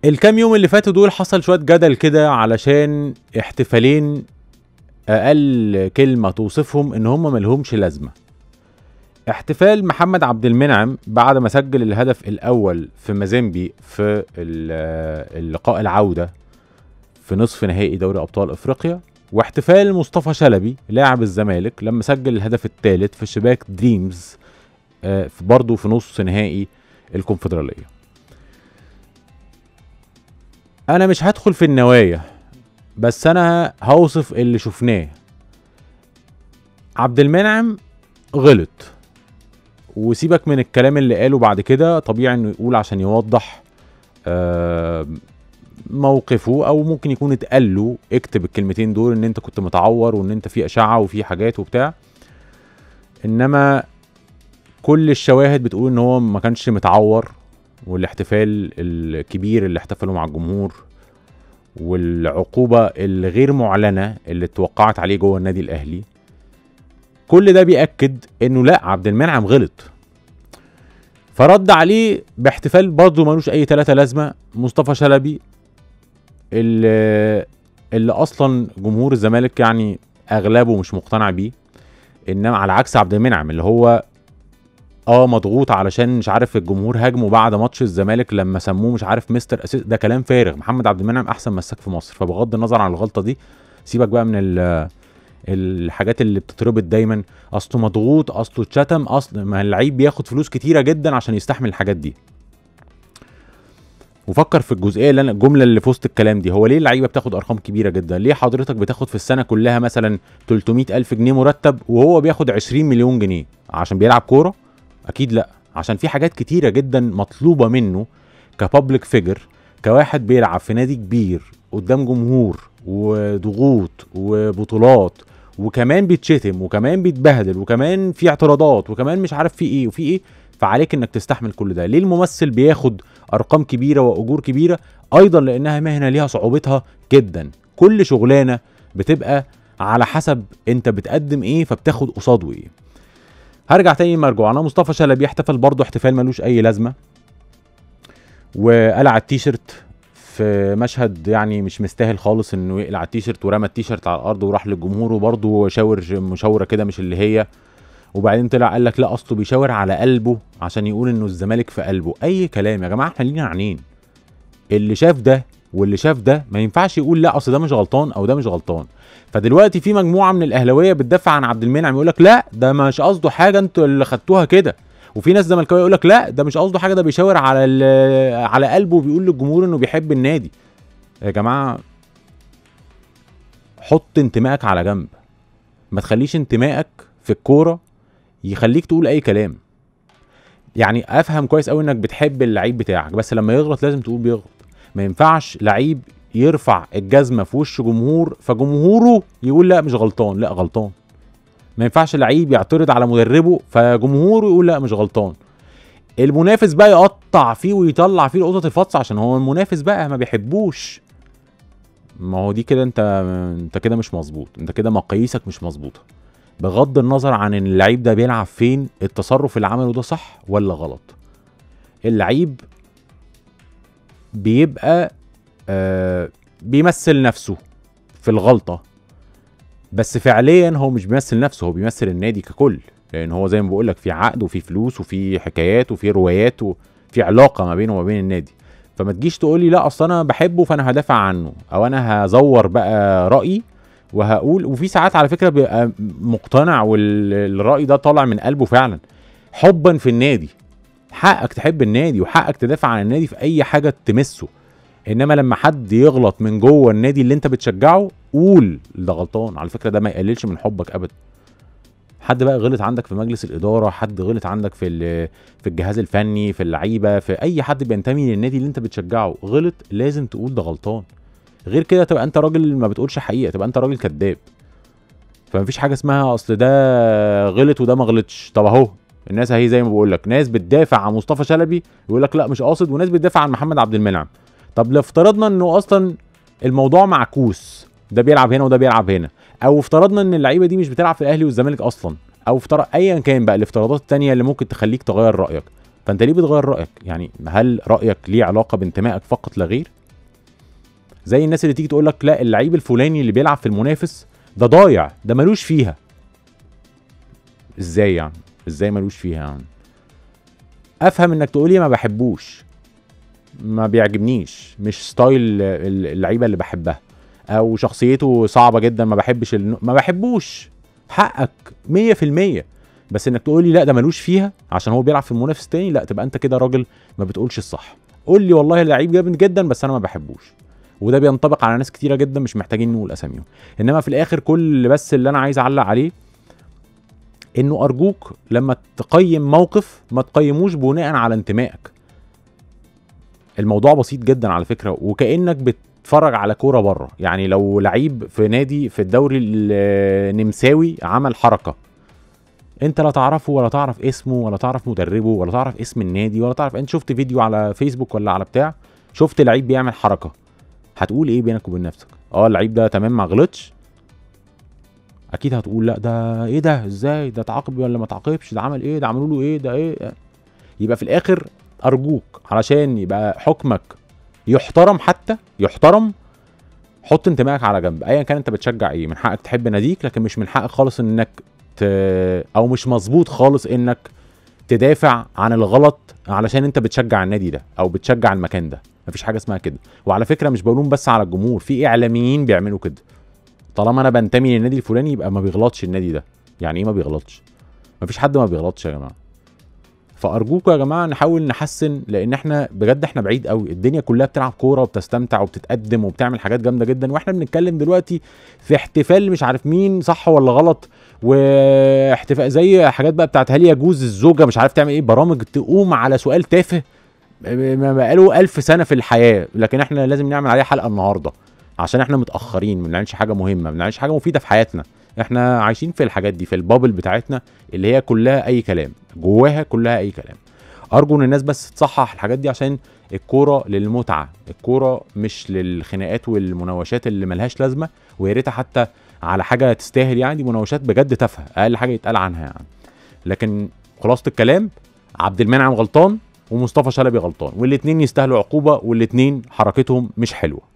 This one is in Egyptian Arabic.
الكام يوم اللي فاتوا دول حصل شويه جدل كده علشان احتفالين اقل كلمه توصفهم ان هم ملهمش لازمه احتفال محمد عبد المنعم بعد ما سجل الهدف الاول في مازيمبي في ال- اللقاء العوده في نصف نهائي دوري ابطال افريقيا واحتفال مصطفى شلبي لاعب الزمالك لما سجل الهدف الثالث في شباك دريمز آه، في- برضه في نص نهائي الكونفدراليه انا مش هدخل في النوايا بس انا هوصف اللي شفناه عبد المنعم غلط وسيبك من الكلام اللي قاله بعد كده طبيعي انه يقول عشان يوضح آه، موقفه او ممكن يكون اتقال له اكتب الكلمتين دول ان انت كنت متعور وان انت في اشعه وفي حاجات وبتاع انما كل الشواهد بتقول ان هو ما كانش متعور والاحتفال الكبير اللي احتفلوا مع الجمهور والعقوبه الغير معلنه اللي اتوقعت عليه جوه النادي الاهلي كل ده بيأكد انه لا عبد المنعم غلط فرد عليه باحتفال برضه ملوش اي تلاتة لازمه مصطفى شلبي اللي, اللي اصلا جمهور الزمالك يعني اغلبه مش مقتنع بيه انما على عكس عبد المنعم اللي هو اه مضغوط علشان مش عارف الجمهور هاجمه بعد ماتش الزمالك لما سموه مش عارف مستر اسيس ده كلام فارغ محمد عبد المنعم احسن مساك في مصر فبغض النظر عن الغلطه دي سيبك بقى من ال- الحاجات اللي بتتربط دايما اصله مضغوط اصله اتشتم اصل ما اللعيب بياخد فلوس كتيره جدا عشان يستحمل الحاجات دي وفكر في الجزئيه اللي انا الجمله اللي في وسط الكلام دي هو ليه اللعيبه بتاخد ارقام كبيره جدا ليه حضرتك بتاخد في السنه كلها مثلا 300 الف جنيه مرتب وهو بياخد 20 مليون جنيه عشان بيلعب كوره اكيد لا عشان في حاجات كتيره جدا مطلوبه منه كبابليك فيجر كواحد بيلعب في نادي كبير قدام جمهور وضغوط وبطولات وكمان بيتشتم وكمان بيتبهدل وكمان في اعتراضات وكمان مش عارف في ايه وفي ايه فعليك انك تستحمل كل ده ليه الممثل بياخد ارقام كبيره واجور كبيره ايضا لانها مهنه ليها صعوبتها جدا كل شغلانه بتبقى على حسب انت بتقدم ايه فبتاخد قصاده ايه هرجع تاني مرجوعنا مصطفى شلبي احتفل برضه احتفال ملوش اي لازمه وقلع التيشيرت في مشهد يعني مش مستاهل خالص انه يقلع التيشيرت ورمى التيشيرت على الارض وراح للجمهور وبرضه شاور ج- مشاوره كده مش اللي هي وبعدين طلع قال لك لا اصله بيشاور على قلبه عشان يقول انه الزمالك في قلبه اي كلام يا جماعه احنا لينا عينين اللي شاف ده واللي شاف ده ما ينفعش يقول لا اصل ده مش غلطان او ده مش غلطان فدلوقتي في مجموعه من الاهلاويه بتدافع عن عبد المنعم يقول لك لا ده مش قصده حاجه انتوا اللي خدتوها كده وفي ناس زملكاويه يقول لك لا ده مش قصده حاجه ده بيشاور على ال- على قلبه وبيقول للجمهور انه بيحب النادي يا جماعه حط انتمائك على جنب ما تخليش انتمائك في الكوره يخليك تقول اي كلام يعني افهم كويس قوي انك بتحب اللعيب بتاعك بس لما يغلط لازم تقول بيغلط ما ينفعش لعيب يرفع الجزمه في وش جمهور فجمهوره يقول لا مش غلطان لا غلطان ما ينفعش لعيب يعترض على مدربه فجمهوره يقول لا مش غلطان المنافس بقى يقطع فيه ويطلع فيه القطط الفطس عشان هو المنافس بقى ما بيحبوش ما هو دي كده انت انت كده مش مظبوط انت كده مقاييسك مش مظبوطه بغض النظر عن ان اللعيب ده بيلعب فين التصرف اللي عمله ده صح ولا غلط اللعيب بيبقى آه بيمثل نفسه في الغلطة بس فعليا هو مش بيمثل نفسه هو بيمثل النادي ككل لان هو زي ما بقول لك في عقد وفي فلوس وفي حكايات وفي روايات وفي علاقة ما بينه وما بين النادي فما تجيش تقول لي لا اصل انا بحبه فانا هدافع عنه او انا هزور بقى رأيي وهقول وفي ساعات على فكرة بيبقى مقتنع والرأي ده طالع من قلبه فعلا حبا في النادي حقك تحب النادي وحقك تدافع عن النادي في اي حاجة تمسه انما لما حد يغلط من جوه النادي اللي انت بتشجعه قول ده غلطان على فكره ده ما يقللش من حبك ابدا حد بقى غلط عندك في مجلس الاداره حد غلط عندك في ال- في الجهاز الفني في اللعيبه في اي حد بينتمي للنادي اللي انت بتشجعه غلط لازم تقول ده غلطان غير كده تبقى انت راجل ما بتقولش حقيقه تبقى انت راجل كذاب فمفيش حاجه اسمها اصل ده غلط وده ما غلطش طب اهو الناس اهي زي ما بقول لك ناس بتدافع عن مصطفى شلبي يقول لك لا مش قاصد وناس بتدافع عن محمد عبد المنعم طب لو افترضنا انه اصلا الموضوع معكوس ده بيلعب هنا وده بيلعب هنا او افترضنا ان اللعيبه دي مش بتلعب في الاهلي والزمالك اصلا او افترض ايا كان بقى الافتراضات التانية اللي ممكن تخليك تغير رايك فانت ليه بتغير رايك يعني هل رايك ليه علاقه بانتمائك فقط لا غير زي الناس اللي تيجي تقول لك لا اللعيب الفلاني اللي بيلعب في المنافس ده ضايع ده ملوش فيها ازاي يعني ازاي ملوش فيها يعني افهم انك تقولي ما بحبوش ما بيعجبنيش مش ستايل اللعيبه اللي بحبها او شخصيته صعبه جدا ما بحبش الن... ما بحبوش حقك 100% بس انك تقولي لا ده ملوش فيها عشان هو بيلعب في المنافس تاني لا تبقى انت كده راجل ما بتقولش الصح قول لي والله اللعيب جامد جدا بس انا ما بحبوش وده بينطبق على ناس كتيره جدا مش محتاجين نقول اساميهم انما في الاخر كل بس اللي انا عايز اعلق عليه انه ارجوك لما تقيم موقف ما تقيموش بناء على انتمائك الموضوع بسيط جدا على فكره وكانك بتتفرج على كوره بره يعني لو لعيب في نادي في الدوري النمساوي عمل حركه انت لا تعرفه ولا تعرف اسمه ولا تعرف مدربه ولا تعرف اسم النادي ولا تعرف انت شفت فيديو على فيسبوك ولا على بتاع شفت لعيب بيعمل حركه هتقول ايه بينك وبين نفسك اه اللعيب ده تمام ما غلطش اكيد هتقول لا ده ايه ده ازاي ده تعاقب ولا ما تعاقبش ده عمل ايه ده عملوا له ايه ده ايه يبقى في الاخر ارجوك علشان يبقى حكمك يحترم حتى يحترم حط انتمائك على جنب ايا كان انت بتشجع ايه من حقك تحب ناديك لكن مش من حقك خالص انك ت... او مش مظبوط خالص انك تدافع عن الغلط علشان انت بتشجع النادي ده او بتشجع المكان ده مفيش حاجه اسمها كده وعلى فكره مش بقولهم بس على الجمهور في اعلاميين بيعملوا كده طالما انا بنتمي للنادي الفلاني يبقى ما بيغلطش النادي ده يعني ايه ما بيغلطش مفيش حد ما بيغلطش يا جماعه فارجوكم يا جماعه نحاول نحسن لان احنا بجد احنا بعيد قوي الدنيا كلها بتلعب كوره وبتستمتع وبتتقدم وبتعمل حاجات جامده جدا واحنا بنتكلم دلوقتي في احتفال مش عارف مين صح ولا غلط واحتفال زي حاجات بقى بتاعت هل يجوز الزوجه مش عارف تعمل ايه برامج تقوم على سؤال تافه ما بقاله ألف سنه في الحياه لكن احنا لازم نعمل عليه حلقه النهارده عشان احنا متاخرين ما بنعملش حاجه مهمه ما بنعملش حاجه مفيده في حياتنا احنا عايشين في الحاجات دي في البابل بتاعتنا اللي هي كلها اي كلام جواها كلها اي كلام ارجو ان الناس بس تصحح الحاجات دي عشان الكوره للمتعه الكوره مش للخناقات والمناوشات اللي ملهاش لازمه ويا ريتها حتى على حاجه تستاهل يعني دي مناوشات بجد تافهه اقل حاجه يتقال عنها يعني لكن خلاصه الكلام عبد المنعم غلطان ومصطفى شلبي غلطان والاثنين يستاهلوا عقوبه والاثنين حركتهم مش حلوه